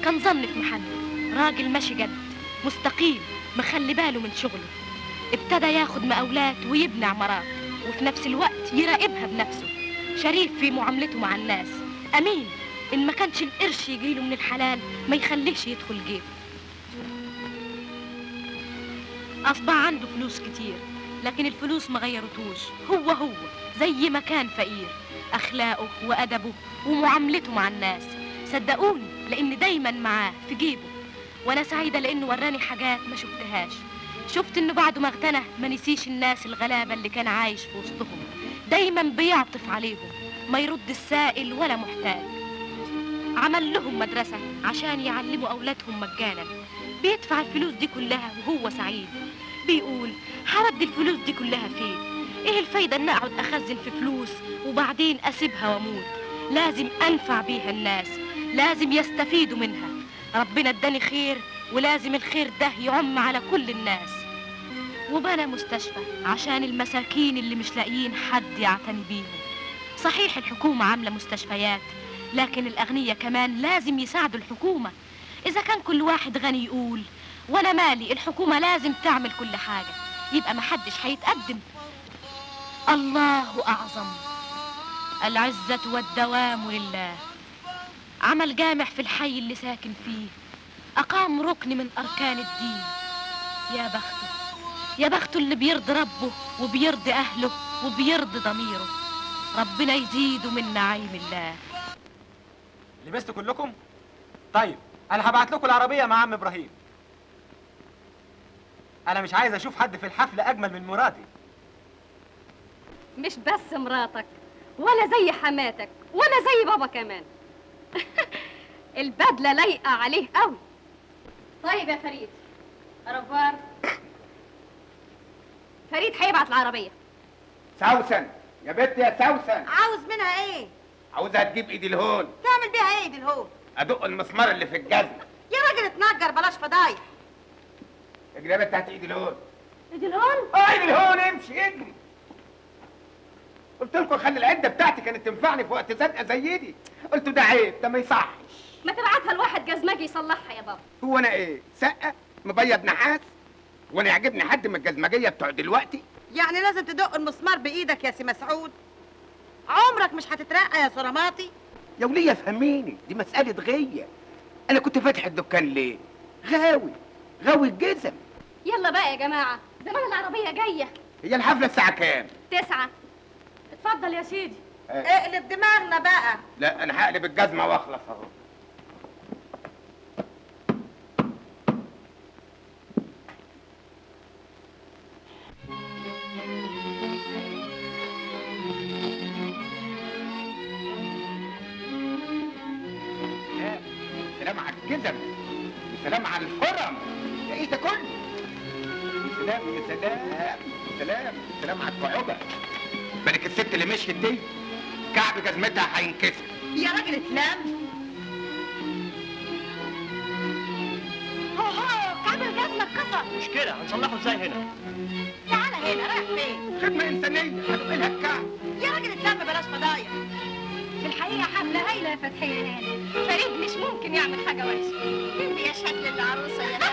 كان ظن في محمد راجل ماشي جد مستقيم مخلي باله من شغله ابتدى ياخد مقاولات ويبني عمارات وفي نفس الوقت يراقبها بنفسه شريف في معاملته مع الناس امين ان ما كانش القرش يجيله من الحلال ما يخليش يدخل جيبه اصبح عنده فلوس كتير لكن الفلوس ما غيرتوش هو هو زي ما كان فقير اخلاقه وادبه ومعاملته مع الناس صدقوني لان دايما معاه في جيبه وانا سعيده لانه وراني حاجات ما شفتهاش شفت انه بعد ما اغتنى ما نسيش الناس الغلابه اللي كان عايش في وسطهم دايما بيعطف عليهم ما يرد السائل ولا محتاج عمل لهم مدرسه عشان يعلموا اولادهم مجانا بيدفع الفلوس دي كلها وهو سعيد بيقول هودي الفلوس دي كلها فين ايه الفايده ان اقعد اخزن في فلوس وبعدين اسيبها واموت لازم انفع بيها الناس لازم يستفيدوا منها ربنا اداني خير ولازم الخير ده يعم على كل الناس وبنى مستشفى عشان المساكين اللي مش لاقيين حد يعتني بيهم صحيح الحكومة عاملة مستشفيات لكن الأغنياء كمان لازم يساعدوا الحكومة إذا كان كل واحد غني يقول وأنا مالي الحكومة لازم تعمل كل حاجة يبقى محدش هيتقدم الله أعظم العزة والدوام لله عمل جامع في الحي اللي ساكن فيه أقام ركن من أركان الدين يا بخته يا بخته اللي بيرضي ربه وبيرضي أهله وبيرضي ضميره ربنا يزيده من نعيم الله لبستوا كلكم؟ طيب انا هبعت لكم العربيه مع عم ابراهيم انا مش عايز اشوف حد في الحفله اجمل من مراتي مش بس مراتك ولا زي حماتك ولا زي بابا كمان البدلة لايقة عليه قوي طيب يا فريد رفار فريد هيبعت العربية سوسن يا بنت يا سوسن عاوز منها ايه؟ عاوزها تجيب ايدي الهون تعمل بيها ايه دي الهون؟ ادق المسمار اللي في الجزمه يا راجل اتنجر بلاش فضايح اجري يا بنت هات ايدي الهون ايدي الهون؟ اه ايدي الهون امشي اجري قلت لكم خلي العده بتاعتي كانت تنفعني في وقت زنقه زي دي قلتوا ده عيب ده ما يصحش ما تبعتها لواحد جزمجي يصلحها يا بابا هو انا ايه سقه مبيض نحاس وانا يعجبني حد من الجزمجيه بتوع دلوقتي يعني لازم تدق المسمار بايدك يا سي مسعود عمرك مش هتترقى يا صراماتي يا وليه فهميني دي مساله غيه انا كنت فاتح الدكان ليه غاوي غاوي الجزم يلا بقى يا جماعة زمان العربية جاية هي الحفله الساعه كام تسعة اتفضل يا سيدي اقلب دماغنا بقى لا انا هقلب الجزمه واخلص اهو يا سلام على الجزم يا سلام على الفرم يا ايه ده كله يا سلام يا سلام يا سلام يا سلام على الكعوبه بالك الست اللي مشيت دي كعب جزمتها هينكسر يا راجل اتلم هو هو كعب الجزمة اتكسر مشكله هنصلحه ازاي هنا تعالى هنا رايح فين؟ خدمه انسانيه هدق لها الكعب يا راجل اتلم بلاش فضايح في الحقيقة حفلة هايلة يا فتحية هاني فريد مش ممكن يعمل حاجة وحشة يا شكل العروسة يا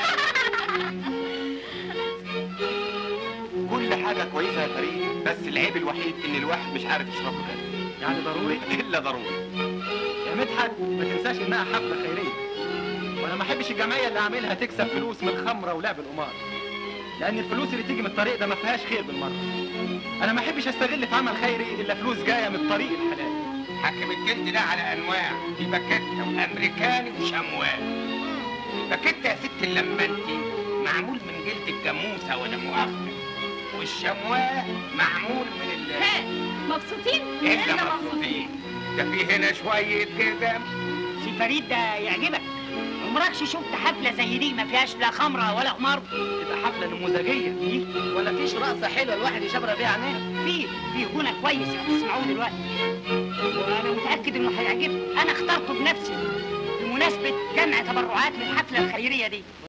كل حاجه كويسه يا فريد بس العيب الوحيد ان الواحد مش عارف يشرب كده يعني ضروري الا ضروري يا مدحت ما تنساش انها حفله خيريه وانا ما احبش الجمعيه اللي عاملها تكسب فلوس من الخمره ولعب القمار لان الفلوس اللي تيجي من الطريق ده ما فيهاش خير بالمره انا ما احبش استغل في عمل خيري الا فلوس جايه من الطريق الحلال حكم الجلد ده على انواع في باكيته وامريكاني وشموال باكيته يا ست اللمنتي معمول من جلد الجاموسه ولا مؤاخذه والشمواه معمول من ال مبسوطين؟ الا مبسوطين ده في هنا شويه جزم سي فريد ده يعجبك عمركش شفت حفله زي دي ما فيهاش لا خمره ولا قمار تبقى حفله نموذجيه ولا فيش رقصه حلوه الواحد يشبر بيها عينيه في في غنى كويس هتسمعوه دلوقتي وانا متاكد انه هيعجبك انا اخترته بنفسي بمناسبه جمع تبرعات للحفله الخيريه دي